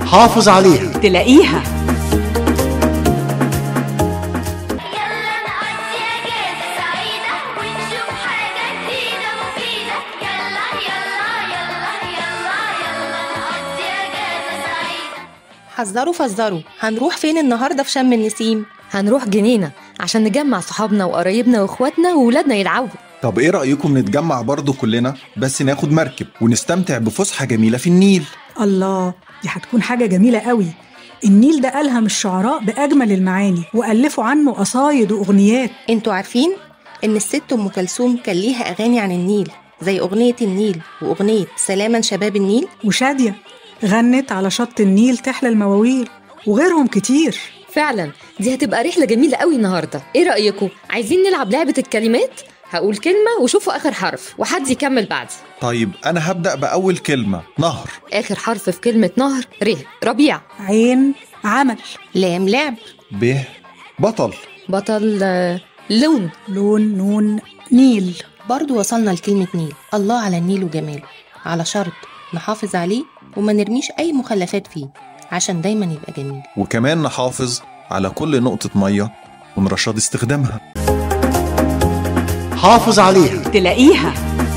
حافظ عليها تلاقيها يلا نقضي أجازة سعيدة ونشوف حاجة جديدة مفيدة يلا يلا يلا يلا يلا نقضي أجازة سعيدة حذروا فزروا هنروح فين النهارده في شم النسيم هنروح جنينة عشان نجمع صحابنا وقرايبنا واخواتنا وولادنا يلعبوا طب ايه رأيكم نتجمع برضه كلنا بس ناخد مركب ونستمتع بفسحة جميلة في النيل الله دي هتكون حاجة جميلة قوي النيل ده ألهم الشعراء بأجمل المعاني وألفوا عنه قصايد وأغنيات انتوا عارفين ان الست ام كلثوم كان ليها اغاني عن النيل زي اغنيه النيل واغنيه سلاما شباب النيل وشادية غنت على شط النيل تحلى المواويل وغيرهم كتير فعلا دي هتبقى رحلة جميلة قوي النهاردة ايه رأيكم عايزين نلعب لعبة الكلمات هقول كلمة وشوفوا آخر حرف وحد يكمل بعدي طيب أنا هبدأ بأول كلمة نهر آخر حرف في كلمة نهر ر ربيع عين عمل لام لعب ب بطل بطل آه، لون لون نون نيل برضو وصلنا لكلمه نيل الله على النيل وجماله على شرط نحافظ عليه وما نرميش اي مخلفات فيه عشان دايما يبقى جميل وكمان نحافظ على كل نقطة مية ونرشد استخدامها حافظ عليها تلاقيها